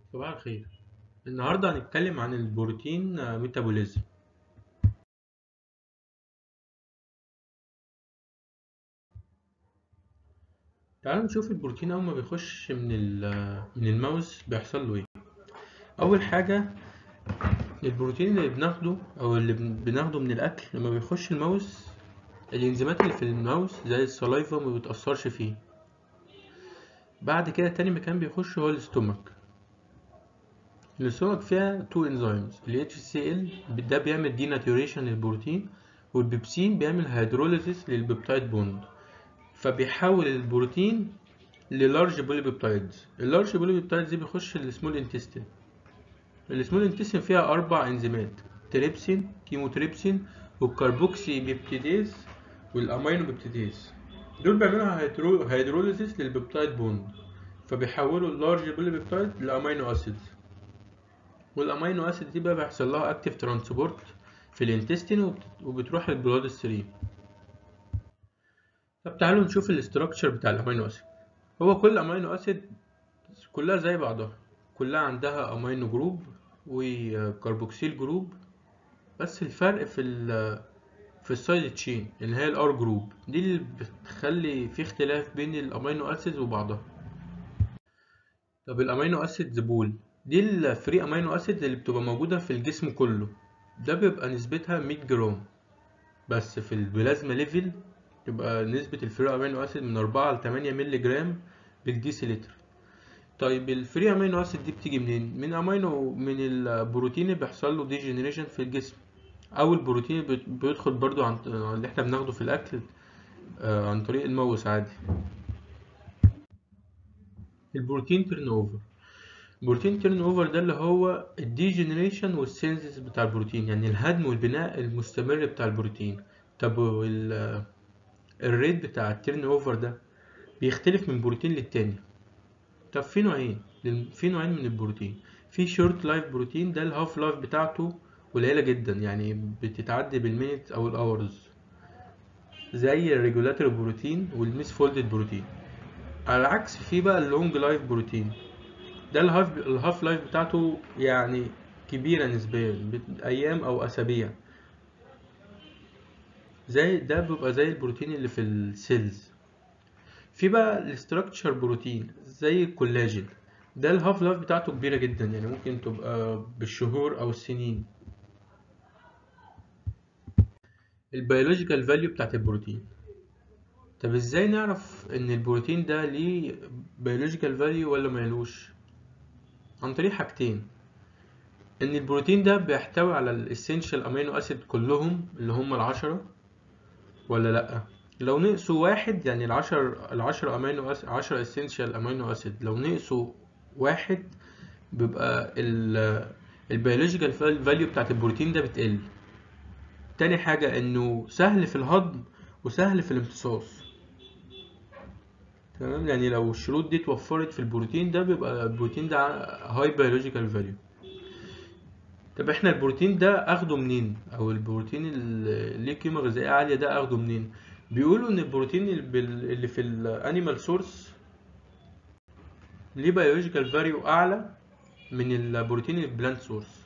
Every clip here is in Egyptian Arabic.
صباح الخير النهاردة هنتكلم عن البروتين ميتابوليزم تعالوا نشوف البروتين أول ما بيخش من ال- من الماوس بيحصل له إيه أول حاجة البروتين اللي بناخده أو اللي بن- بناخده من الأكل لما بيخش الماوس الإنزيمات اللي في الماوس زي السلايفا ما بتأثرش فيه بعد كده تاني مكان بيخش هو الاستومك الاستومك فيها تو انزيمز ال HCl ده بيعمل دي ناتوريشن للبروتين والبيبسين بيعمل هيدروليسيس للبيبتايد بوند فبيحول البروتين للارج بولي بيبتايدز اللارج بولي بيبتايدز دي بيخش السمول انتستين السمول انتستين فيها اربع انزيمات تريبسين كيموتريبسين والكربوكسي بيبتيديز والامينو بيبتيديز دول بيعملوا هيدرو- هيدروليسيس للبيبتايد بوند فبيحولوا اللارج بولي بيبتايد لامينو اسيدز والامينو اسيد دي بقى بيحصل لها اكتيف ترانسبورت في الانتستين وبت- وبتروح للبلاد ستريم طب تعالوا نشوف الاستراكشر بتاع الامينو اسيد هو كل امينو اسيد كلها زي بعضها كلها عندها امينو جروب وكربوكسيل جروب بس الفرق في ال في السايد تشين اللي هي الار جروب دي اللي بتخلي في اختلاف بين الامينو اسيد وبعضها طب الامينو اسيد بول دي الفري امينو اسيد اللي بتبقى موجوده في الجسم كله ده بيبقى نسبتها 100 جرام بس في البلازما ليفل تبقى نسبة الفري امينو اسيد من 4 ل 8 مللي جرام بالديسيلتر طيب الفري امينو اسيد دي بتيجي منين من امينو من البروتين اللي بيحصل له ديجنريشن في الجسم او البروتين اللي بيت- بيدخل برضو عن اللي احنا بناخده في الاكل آه، عن طريق الموز عادي البروتين تيرن اوفر البروتين تيرن اوفر ده اللي هو الديجنريشن والسينثيس بتاع البروتين يعني الهدم والبناء المستمر بتاع البروتين طب وال- الريت بتاع التيرن اوفر ده بيختلف من بروتين للتاني طب في نوعين لل- في نوعين من البروتين في شورت لايف بروتين ده الهاف لايف بتاعته قليلة جدا يعني بتتعدي بالمينت او الاورز زي الريجولاتوري بروتين والميس فولدد بروتين على العكس في بقى اللونج لايف بروتين ده الهاف الهاف لايف بتاعته يعني كبيرة نسبيا بت- أيام أو أسابيع زي ده بيبقى زي البروتين اللي في السيلز في بقى الاستراكشر بروتين زي الكولاجين ده الهاف لايف بتاعته كبيرة جدا يعني ممكن تبقى بالشهور أو السنين البيولوجيكال فاليو بتاعت البروتين طب ازاي نعرف ان البروتين ده ليه بيولوجيكال فاليو ولا ملوش عن طريق حاجتين ان البروتين ده بيحتوي على الاسينشال امينو اسيد كلهم اللي هم العشرة ولا لا لو نقصوا واحد يعني العشر العشرة امينو اسيد عشرة اسينشال امينو اسيد لو نقصوا واحد بيبقى البيولوجيكال فاليو بتاعت البروتين ده بتقل تاني حاجة انه سهل في الهضم وسهل في الامتصاص تمام يعني لو الشروط دي اتوفرت في البروتين ده بيبقى البروتين ده هاي بيولوجيكال فاليو طب احنا البروتين ده اخده منين او البروتين اللي ليه قيمة غذائية عالية ده اخده منين بيقولوا ان البروتين اللي بال- اللي في الانيمال سورس ليه بيولوجيكال فاليو اعلى من البروتين اللي في البلانت سورس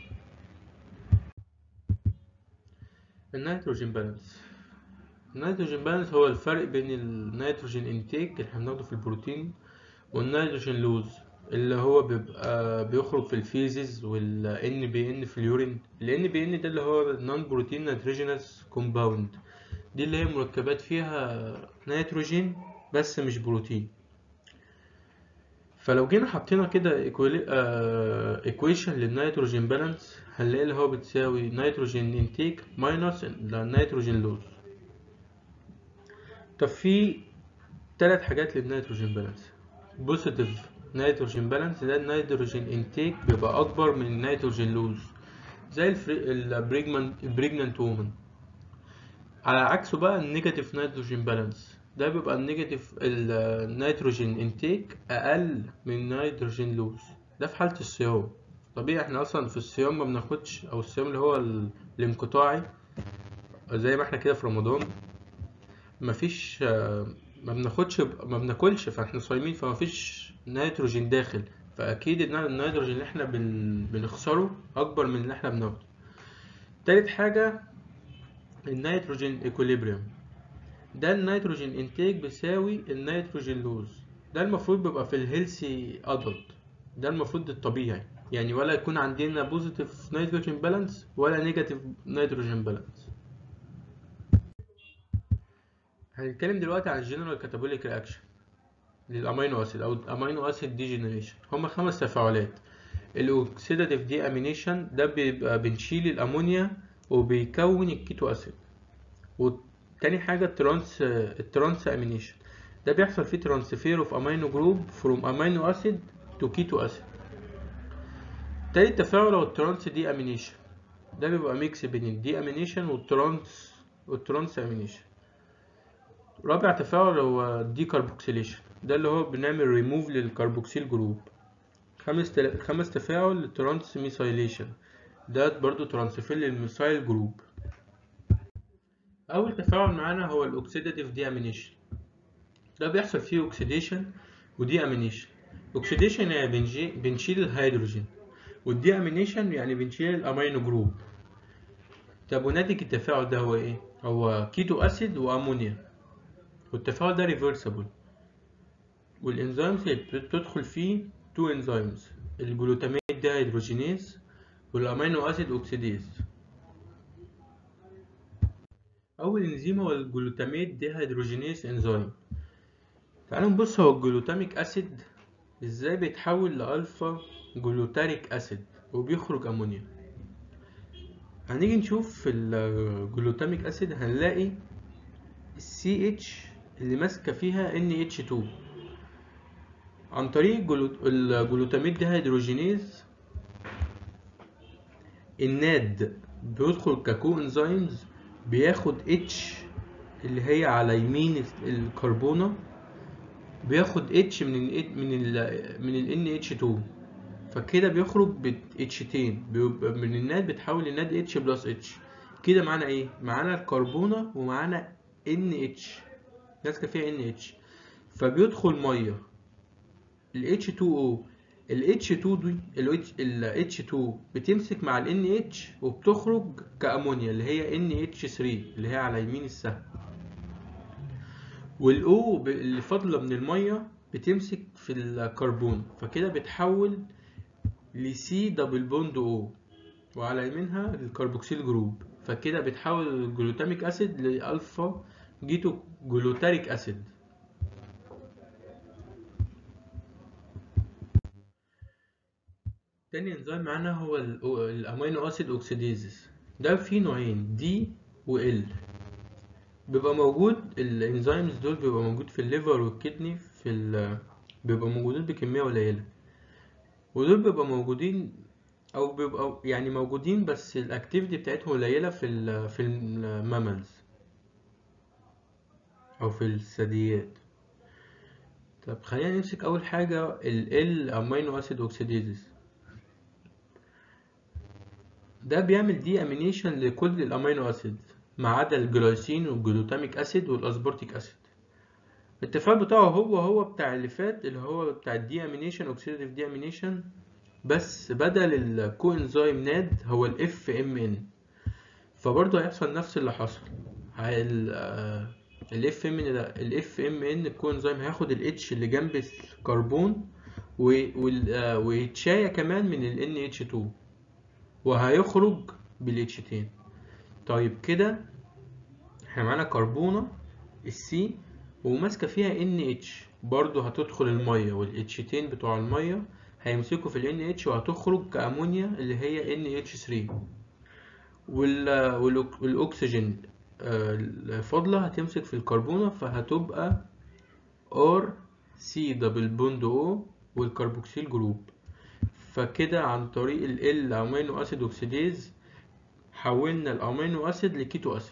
النيتروجين بالانس النيتروجين بالانس هو الفرق بين النيتروجين انتيك اللي احنا بناخده في البروتين والنيتروجين لوز اللي هو بيبقى بيخرج في الفيزز وال NBN في اليورين ال NBN ده اللي هو نون بروتين نيتروجينس كومباوند دي اللي هي مركبات فيها نيتروجين بس مش بروتين فلو جينا حطينا كده ايكويشن للنيتروجين بالانس هنلاقي اللي هو بتساوي نيتروجين انتيك ماينس النيتروجين لوز طب في تلات حاجات للنيتروجين بالانس بوزيتيف نيتروجين بالانس ده النيتروجين انتيك بيبقى اكبر من النيتروجين لوز زي البريجمنت البريجننت وومن على عكسه بقى النيجاتيف نيتروجين بالانس ده بيبقى النيجاتيف النيتروجين انتيك اقل من النيتروجين لوز ده في حالة الصيام طبيعي احنا اصلا في الصيام ما بناخدش او الصيام اللي هو ال- الانقطاعي زي ما احنا كده في رمضان مفيش آه، ما بناخدش ما بناكلش فاحنا صايمين فمفيش نيتروجين داخل فاكيد ان النيتروجين اللي احنا بن... بنخسره اكبر من اللي احنا بناخده تالت حاجة النيتروجين ايكوليبريم ده النيتروجين انتاج بيساوي النيتروجين لوز ده المفروض بيبقى في الهيلثي ادلت ده المفروض الطبيعي يعني ولا يكون عندنا بوزيتيف نيتروجين بالانس ولا نيجاتيف نيتروجين بالانس هنتكلم دلوقتي عن الجنرال كاتابوليك رياكشن للامينو اسيد او الامينو اسيد ديجنريشن هما خمس تفاعلات الاوكسيداتيف دي امينيشن ده بيبقى بنشيل الامونيا وبيكون الكيتو اسيد وتاني حاجه الترانس الترانس امينيشن ده بيحصل فيه ترانسفير اوف امينو جروب فروم امينو اسيد تو كيتو اسيد تالت تفاعل هو الترانس دي امينيشن ده بيبقى ميكس بين الدي امينيشن والترانس والترانس امينيشن رابع تفاعل هو الدي كاربوكسيليشن ده اللي هو بنعمل ريموف للكربوكسيل جروب خامس تل... خامس تفاعل الترانس ميثايليشن ده برضو ترانسفير للميثايل جروب اول تفاعل معانا هو الاوكسيداتيف دي امينيشن ده بيحصل فيه اوكسيديشن ودي امينيشن اوكسيديشن يعني بنجي... بنشيل الهيدروجين والدي امينيشن يعني بنشيل الامينو جروب طب وناتج التفاعل ده هو ايه هو كيتو اسيد وامونيا والتفاعل ده ريفرسبل والانزيمز اللي بتدخل فيه تو انزيمز الجلوتاميت ديهيدروجينيز والامينو اسيد اوكسيديز اول انزيم هو الجلوتاميت ديهيدروجينيز انزيم تعالوا نبص هو الجلوتاميك اسيد ازاي بيتحول لالفا جلوتاريك اسيد وبيخرج امونيا هنيجي نشوف في الجلوتاميك اسيد هنلاقي السي اتش اللي ماسكه فيها ان اتش 2 عن طريق الجلوتاميت ديهيدروجينيز الناد بيدخل ككو انزيمز بياخد اتش اللي هي على يمين الكربونه بياخد اتش من ال من ال من ال ان اتش 2 فكده بيخرج ب اتشتين بيبقى من الناد بتحول لناد اتش بلس اتش كده معانا ايه معانا الكربونه ومعانا ان اتش ماسكه فيها ان اتش فبيدخل ميه ال H2O ال H2 دي ال H2 بتمسك مع ال NH وبتخرج كأمونيا اللي هي NH3 اللي هي على يمين السهم وال O اللي فاضلة من المية بتمسك في الكربون فكده بتحول ل C دبل بوند O وعلى يمينها الكربوكسيل جروب فكده بتحول الجلوتاميك أسيد لألفا جيتو جلوتاريك أسيد تاني انزيم معانا هو الامينو اسيد اوكسيديزيس ده فيه نوعين دي و ال بيبقى موجود الانزيمز دول بيبقى موجود في الليفر والكدني في ال بيبقى موجودين بكميه قليله ودول بيبقى موجودين او بيبقى يعني موجودين بس الاكتيفيتي بتاعتهم قليله في ال في الماملز او في الثدييات طب خلينا نمسك اول حاجه ال ال امينو اسيد اوكسيديزيس ده بيعمل دي امينيشن لكل الامينو اسيد ما عدا الجلايسين والجلوتاميك اسيد والاسبورتيك اسيد التفاعل بتاعه هو هو بتاع اللي فات اللي هو بتاع الدي امينيشن اوكسيداتيف دي امينيشن بس بدل الكو انزيم ناد هو الاف ام ان فبرضه هيحصل نفس اللي حصل الاف ام ان ده الاف ام ان الكو انزيم هياخد الاتش اللي جنب الكربون ويتشايا كمان من ال NH2 وهيخرج بالاتشتين طيب كده احنا معانا كربونة السي وماسكة فيها ان اتش برضو هتدخل المية والاتشتين بتوع المية هيمسكوا في ال NH وهتخرج كأمونيا اللي هي NH3 والأكسجين الفاضلة هتمسك في الكربونة فهتبقى R C دبل بوند O والكربوكسيل جروب فكده عن طريق ال L أمينو أسيد أوكسيديز حولنا الأمينو أسيد لكيتو أسيد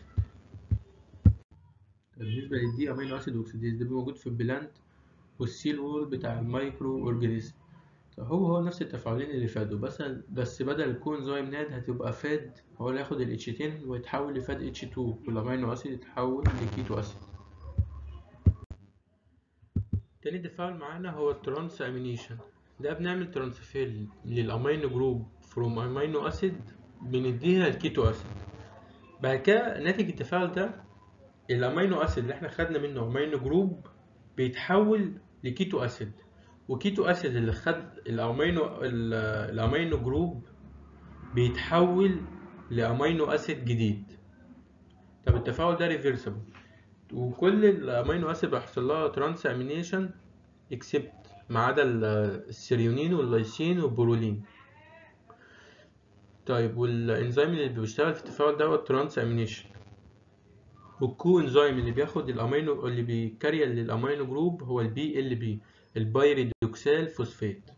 بالنسبة للدي أمينو أسيد أوكسيديز ده موجود في البلانت والسيل وول بتاع المايكرو أورجانيزم هو هو نفس التفاعلين اللي فادوا بس بس بدل الكوانزيم ناد هتبقى فاد هو اللي هياخد الاتشتين ويتحول لفاد اتش 2 والامينو اسيد يتحول لكيتو اسيد تاني تفاعل معانا هو الترانس امينيشن ده بنعمل ترانسفير للامينو جروب فروم امينو اسيد بنديها الكيتو اسيد بعد كده ناتج التفاعل ده الامينو اسيد اللي احنا خدنا منه امينو جروب بيتحول لكيتو اسيد وكيتو اسيد اللي خد الامينو ال- الامينو جروب بيتحول لامينو اسيد جديد طب التفاعل ده ريفرسبل وكل الامينو اسيد بيحصل لها ترانس امينيشن اكسبت ما عدا ال- السيريونين واللايسين والبرولين طيب والانزيم اللي بيشتغل في التفاعل دوت ترانس امينيشن والكو انزيم اللي بياخد الامينو اللي بيكريال للامينو جروب هو البي ال بي البايريدوكسال فوسفات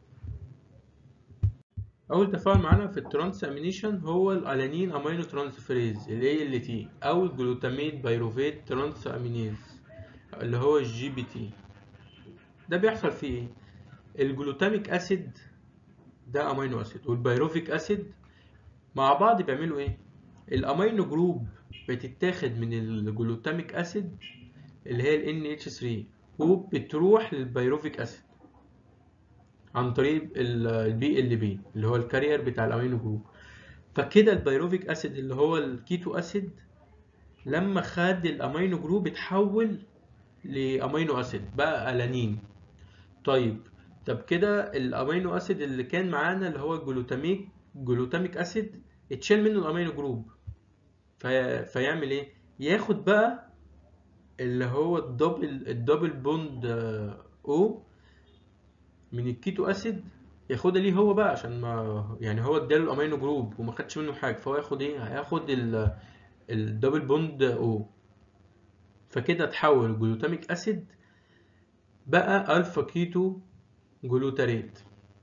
اول تفاعل معانا في الترانس امينيشن هو الالانين امينو ترانسفيريز ال ALT او الجلوتاميت بايروفيت ترانس امينيز اللي هو الجي بي تي ده بيحصل فيه ايه الجلوتاميك اسيد ده امينو اسيد والبيروفيك اسيد مع بعض بيعملوا ايه الامينو جروب بتتاخد من الجلوتاميك اسيد اللي هي ال NH3 وبتروح للبيروفيك اسيد عن طريق البي ال بي اللي هو الكارير بتاع الامينو جروب فكده البيروفيك اسيد اللي هو الكيتو اسيد لما خد الامينو جروب اتحول لامينو اسيد بقى الانين طيب طب كده الامينو اسيد اللي كان معانا اللي هو الجلوتاميك جلوتاميك اسيد اتشال منه الامينو جروب في... فيعمل ايه ياخد بقى اللي هو الدبل الدبل بوند او من الكيتو اسيد ياخدها ليه هو بقى عشان ما يعني هو اداله الامينو جروب وما خدش منه حاجه فهو ياخد ايه هياخد ال... الدبل بوند او فكده اتحول الجلوتاميك اسيد بقى الفا كيتو جلوتاريت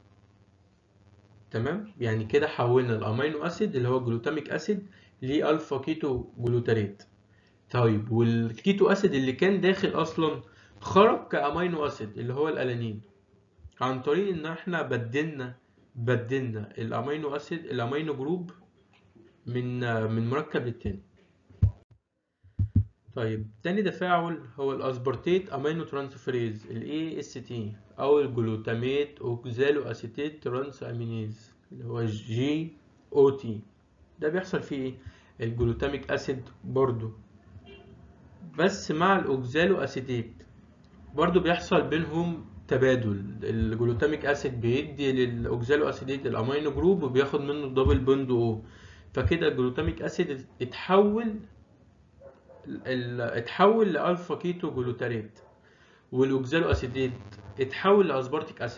تمام يعني كده حولنا الامينو اسيد اللي هو جلوتاميك اسيد لالفا كيتو جلوتاريت طيب والكيتو اسيد اللي كان داخل اصلا خرج كامينو اسيد اللي هو الالانين عن طريق ان احنا بدلنا بدلنا الامينو اسيد الامينو جروب من من مركب للتاني طيب تاني تفاعل هو الاسبرتيت امينو ترانسفيريز ال AST او الجلوتاميت اوكزالو اسيتيت ترانس امينيز اللي هو جي او تي ده بيحصل فيه ايه الجلوتاميك اسيد برضو بس مع الاوكزالو اسيتيت برضو بيحصل بينهم تبادل الجلوتاميك اسيد بيدي للاوكزالو اسيتيت الامينو جروب وبياخد منه دبل بوند او فكده الجلوتاميك اسيد اتحول ال- اتحول لالفا كيتو جلوتاريت والاوكزالو اسيديت اتحول لاسبارتيك اسيد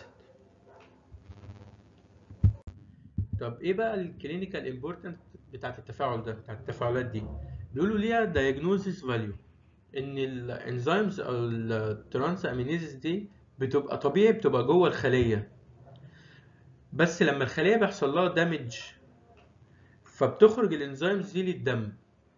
طب ايه بقى الكلينيكال امبورتنت بتاعت التفاعل ده بتاعت التفاعلات دي بيقولوا ليها دايجنوزيس فاليو ان الانزيمز او الترانس امينيزز دي بتبقى طبيعي بتبقى جوه الخليه بس لما الخليه بيحصل لها دامج فبتخرج الانزيمز دي للدم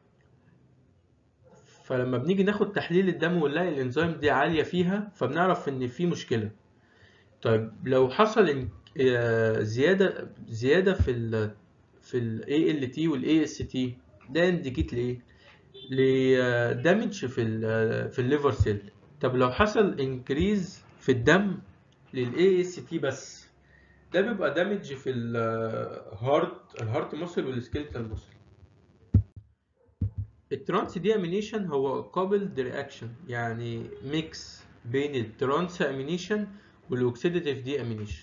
فلما بنيجي ناخد تحليل الدم ونلاقي الانزيم دي عالية فيها فبنعرف ان في مشكلة طيب لو حصل إن- آه، زيادة زيادة في ال في ال ALT وال AST ده انديكيت لإيه؟ لدامج في ال في الليفر سيل طب لو حصل انكريز في الدم لل AST بس ده بيبقى دامج في الهارت الهارت ماسل والسكيلتال ماسل الترانس دي امينيشن هو كابلد رياكشن يعني ميكس بين الترانس امينيشن والاوكسيداتيف دي امينيشن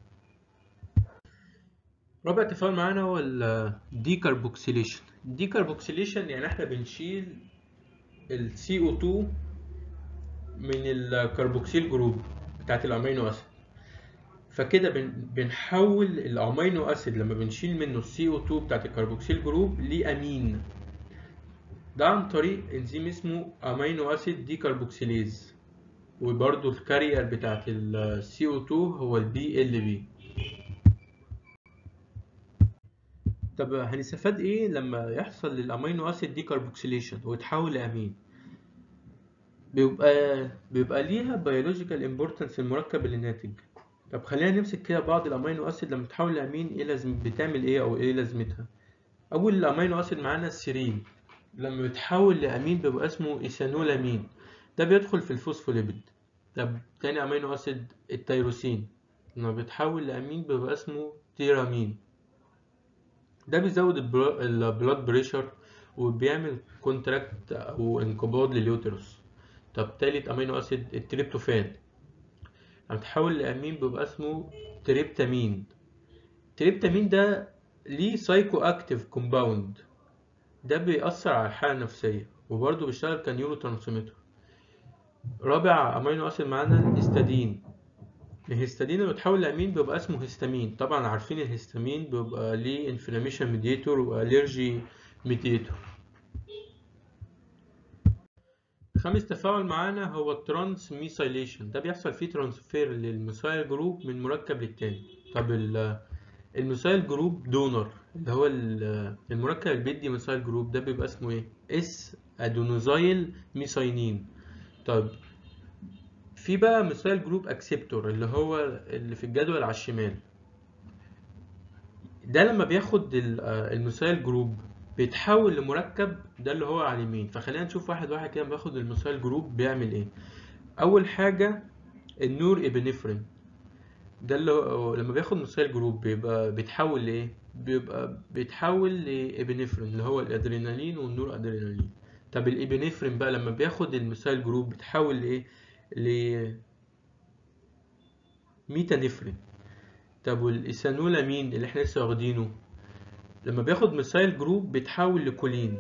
رابع تفاعل معانا هو الديكربوكسيليشن الديكربوكسيليشن يعني احنا بنشيل ال CO2 من الكربوكسيل جروب بتاعت الامينو اسيد فكده بن بنحول الامينو اسيد لما بنشيل منه ال CO2 بتاعت الكربوكسيل جروب لامين ده عن طريق انزيم اسمه امينو اسيد ديكربوكسيليز وبرضو الكارير بتاعت ال CO2 هو ال BLB طب هنستفاد ايه لما يحصل للامينو اسيد ديكربوكسيليشن ويتحول لامين بيبقى بيبقى ليها بيولوجيكال امبورتنس المركب اللي ناتج طب خلينا نمسك كده بعض الامينو اسيد لما تتحول لامين ايه لازم بتعمل ايه او ايه لازمتها اول امينو اسيد معانا السيرين لما بيتحول لامين بيبقى اسمه ايثانولامين ده بيدخل في الفوسفوليبيد طب تاني امينو اسيد التيروسين لما بيتحول لأمين بيبقى اسمه تيرامين ده بيزود البلاد بريشر وبيعمل كونتراكت أو انقباض لليوترس طب تالت أمينو أسيد التريبتوفان لما بيتحول لأمين بيبقى اسمه تريبتامين التريبتامين ده ليه سايكو اكتيف كومباوند ده بيأثر على الحالة النفسية وبرضه بيشتغل كنيورو ترانسميتر رابع امينو اسيد معانا الهستادين الهستادين لما بيتحول لامين بيبقى اسمه هستامين طبعا عارفين الهستامين بيبقى ليه انفلاميشن ميديتور والرجي ميديتور خامس تفاعل معانا هو الترانس ميثايليشن ده بيحصل فيه ترانسفير للميثايل جروب من مركب للتاني طب الميثايل جروب دونر اللي هو المركب اللي بيدي ميثايل جروب ده بيبقى اسمه ايه اس ادونوزايل ميثاينين طيب في بقى ميثايل جروب اكسبتور اللي هو اللي في الجدول على الشمال ده لما بياخد الميثايل جروب بيتحول لمركب ده اللي هو على اليمين فخلينا نشوف واحد واحد كده بياخد الميثايل جروب بيعمل ايه اول حاجه النور ابنفرين ده اللي هو لما بياخد ميثايل جروب بيبقى بيتحول لايه بيبقى بيتحول لابنفرين اللي هو الادرينالين والنور ادرينالين طب الابنفرين بقى لما بياخد الميثايل جروب بيتحول لايه ل ميتانفرين طب والايثانولامين اللي احنا لسه واخدينه لما بياخد ميثايل جروب بيتحول لكولين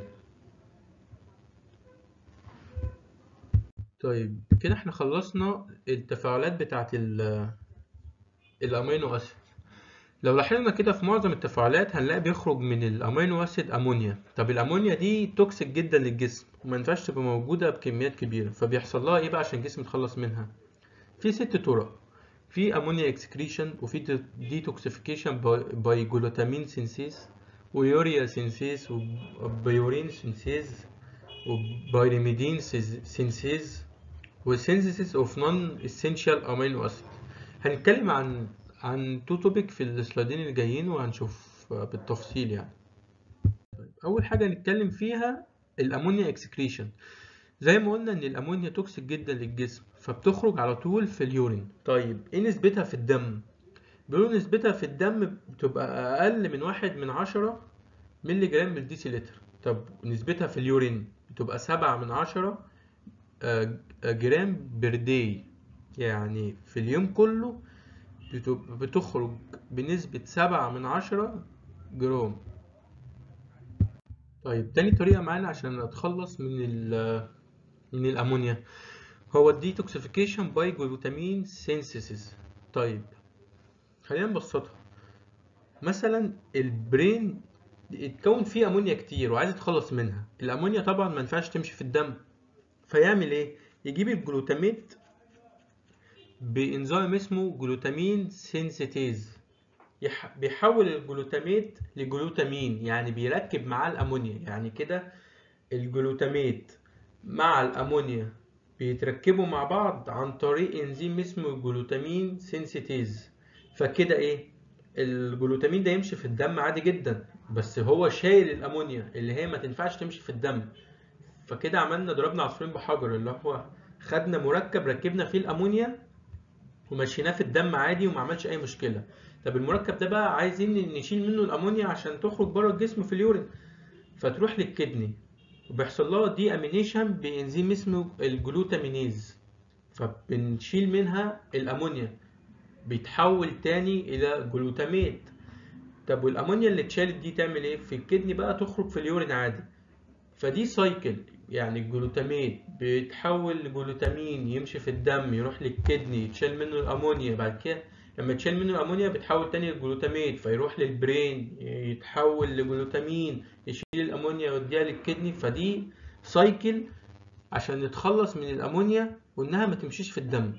طيب كده احنا خلصنا التفاعلات بتاعت الامينو اسيد لو لاحظنا كده في معظم التفاعلات هنلاقي بيخرج من الامينو اسيد امونيا طب الامونيا دي توكسيك جدا للجسم وما ينفعش تبقى موجوده بكميات كبيره فبيحصل لها ايه بقى عشان الجسم يتخلص منها في ست طرق في امونيا اكسكريشن وفي ديتوكسيفيكيشن باي جلوتامين سينسيز ويوريا سينسيز وبيورين سينسيز وبايريميدين سينسيز وسينسيس اوف نون اسينشال امينو اسيد هنتكلم عن عن تو توبيك في السلايدين اللي جايين وهنشوف بالتفصيل يعني طيب اول حاجه نتكلم فيها الامونيا اكسكريشن زي ما قلنا ان الامونيا توكسيك جدا للجسم فبتخرج على طول في اليورين طيب ايه نسبتها في الدم بيقولوا نسبتها في الدم بتبقى اقل من واحد من عشرة مللي جرام بالديسيلتر طب نسبتها في اليورين بتبقى سبعة من عشرة جرام برداي يعني في اليوم كله بتخرج بنسبة سبعة من عشرة جرام طيب تاني طريقة معانا عشان نتخلص من ال من الأمونيا هو الديتوكسيفيكيشن باي جلوتامين سينثيسيس طيب خلينا نبسطها مثلا البرين اتكون فيه امونيا كتير وعايز يتخلص منها الامونيا طبعا ما ينفعش تمشي في الدم فيعمل ايه يجيب الجلوتاميت بانزيم اسمه جلوتامين سينسيتيز بيحول الجلوتاميت لجلوتامين يعني بيركب معاه الامونيا يعني كده الجلوتاميت مع الامونيا بيتركبوا مع بعض عن طريق انزيم اسمه جلوتامين سينسيتيز فكده ايه الجلوتامين ده يمشي في الدم عادي جدا بس هو شايل الامونيا اللي هي ما تنفعش تمشي في الدم فكده عملنا ضربنا عصفورين بحجر اللي هو خدنا مركب ركبنا فيه الامونيا ومشيناه في الدم عادي وما عملش اي مشكله طب المركب ده بقى عايزين نشيل منه الامونيا عشان تخرج بره الجسم في اليورين فتروح للكدني وبيحصل لها دي امينيشن بانزيم اسمه الجلوتامينيز فبنشيل منها الامونيا بيتحول تاني الى جلوتاميت طب والامونيا اللي اتشالت دي تعمل ايه في الكدني بقى تخرج في اليورين عادي فدي سايكل يعني الجلوتاميت بيتحول لجلوتامين يمشي في الدم يروح للكدني يتشال منه الامونيا بعد كده لما يتشال منه الامونيا بيتحول تاني لجلوتاميت فيروح للبرين يتحول لجلوتامين يشيل الامونيا يوديها للكدني فدي سايكل عشان نتخلص من الامونيا وانها ما تمشيش في الدم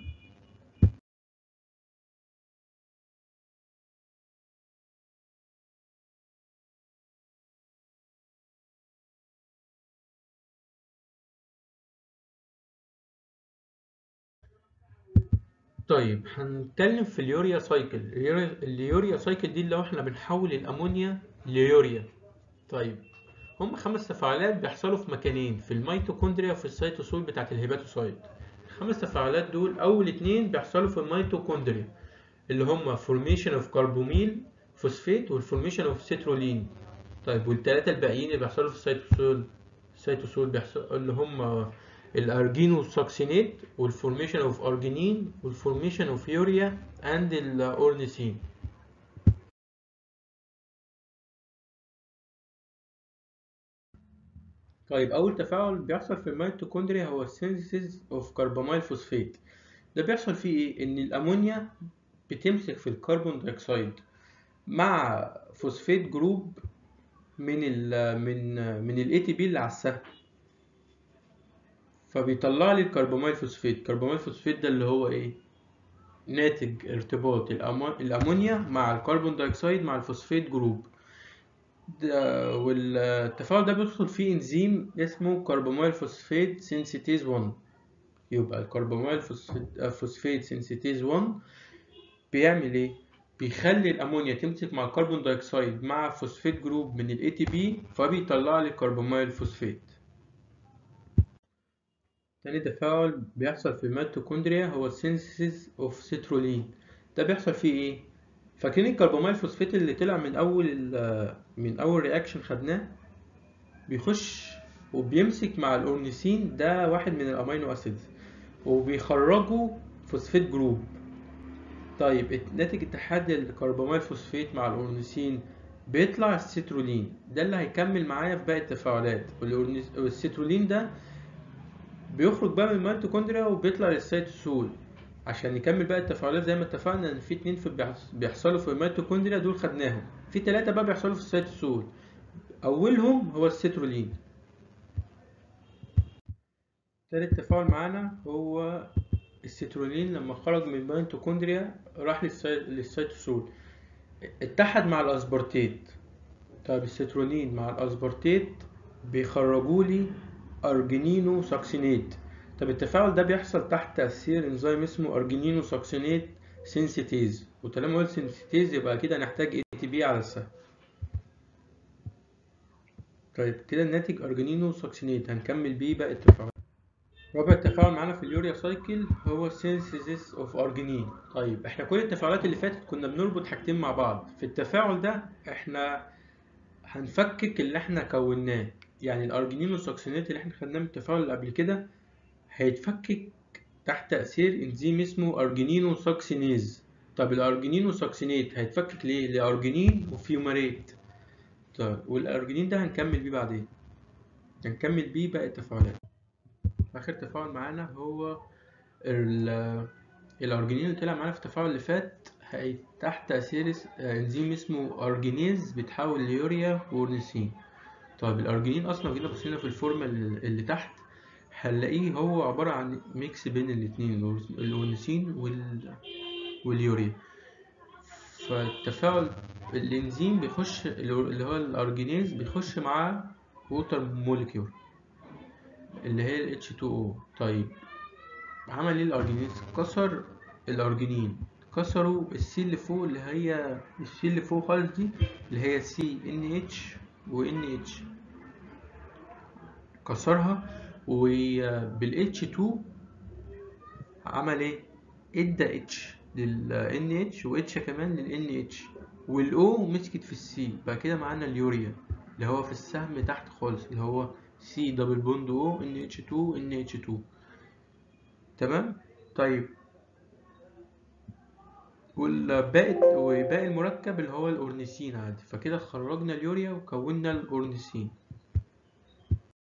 طيب هنتكلم في اليوريا سايكل اليوريا سايكل دي اللي هو احنا بنحول الامونيا ليوريا طيب هم خمس تفاعلات بيحصلوا في مكانين في الميتوكوندريا وفي السيتوسول بتاعت الهيباتوسايت الخمس تفاعلات دول اول اتنين بيحصلوا في الميتوكوندريا اللي هم formation of كربوميل فوسفات والفورميشن اوف سيترولين طيب والتلاتة الباقيين اللي بيحصلوا في السيتوسول السيتوسول بيحصل اللي هم الارجينو ساكسينات والفورميشن اوف ارجينين والفورميشن اوف يوريا اند الاورنيسين طيب اول تفاعل بيحصل في الميتوكوندريا هو السينثيسيس اوف كرباميل فوسفات ده بيحصل فيه ايه ان الامونيا بتمسك في الكربون دايوكسيد مع فوسفات جروب من ال من من الاي تي بي اللي على السهم فبيطلع لي الكرباميل فوسفات الكرباميل فوسفات ده اللي هو ايه ناتج ارتباط الامونيا مع الكربون دايوكسيد مع الفوسفات جروب ده والتفاعل ده بيدخل فيه انزيم اسمه كرباميل فوسفات سينسيتيز 1 يبقى الكرباميل فوسفات سينسيتيز 1 بيعمل ايه بيخلي الامونيا تمسك مع الكربون دايوكسيد مع فوسفات جروب من الاي تي بي فبيطلع لي كرباميل فوسفات تاني تفاعل بيحصل في الميتوكوندريا هو السينثيسيس اوف سيترولين ده بيحصل فيه ايه فاكرين الكرباميل فوسفات اللي طلع من اول من اول رياكشن خدناه بيخش وبيمسك مع الاورنيسين ده واحد من الامينو اسيدز وبيخرجوا فوسفات جروب طيب ناتج اتحاد الكرباميل فوسفات مع الاورنيسين بيطلع السيترولين ده اللي هيكمل معايا في باقي التفاعلات والسيترولين ده بيخرج بقى من الميتوكوندريا وبيطلع للسيتوسول عشان نكمل بقى التفاعلات زي ما اتفقنا ان في اتنين في بيحصلوا في الميتوكوندريا دول خدناهم في تلاتة بقى بيحصلوا في السيتوسول اولهم هو السيترولين تالت تفاعل معانا هو السيترولين لما خرج من الميتوكوندريا راح للسيتوسول اتحد مع الاسبرتيت طيب السيترولين مع الاسبرتيت بيخرجوا لي ارجينينو ساكسينات طب التفاعل ده بيحصل تحت تأثير انزيم اسمه ارجينينو ساكسينات سينسيتيز وطالما قلت سينسيتيز يبقى كده هنحتاج اي تي بي على السهم طيب كده الناتج ارجينينو ساكسينات هنكمل بيه باقي التفاعل رابع تفاعل معانا في اليوريا سايكل هو سينثيسيس اوف ارجينين طيب احنا كل التفاعلات اللي فاتت كنا بنربط حاجتين مع بعض في التفاعل ده احنا هنفكك اللي احنا كوناه يعني الارجينين والساكسينات اللي احنا خدناه من التفاعل اللي قبل كده هيتفكك تحت تأثير انزيم اسمه ارجينينو ساكسينيز طب الارجينين والساكسينات هيتفكك ليه لارجينين وفيوماريت طيب والارجينين ده هنكمل بيه بعدين هنكمل بيه باقي التفاعلات اخر تفاعل معانا هو الارجينين اللي طلع معانا في التفاعل اللي فات تحت تأثير انزيم اسمه ارجينيز بيتحول ليوريا وورنيسين طيب الارجينين اصلا جينا بصينا في الفورمة اللي تحت هنلاقيه هو عبارة عن ميكس بين الاتنين الأونسين وال... واليوريا فالتفاعل الانزيم بيخش اللي هو الارجينيز بيخش معاه ووتر موليكيول اللي هي ال H2O طيب عمل ايه الارجينيز كسر الارجينين كسروا السي اللي فوق اللي هي السي اللي فوق خالص دي اللي هي سي ان اتش و ان اتش كسرها وبال H2 عمل ايه ادى اتش لل NH و H كمان لل NH وال O مسكت في السي بقى كده معانا اليوريا اللي هو في السهم تحت خالص اللي هو سي دبل بوند O NH2 NH2 تمام طيب والباقي وباقي المركب اللي هو الاورنيسين عادي فكده خرجنا اليوريا وكونا الاورنيسين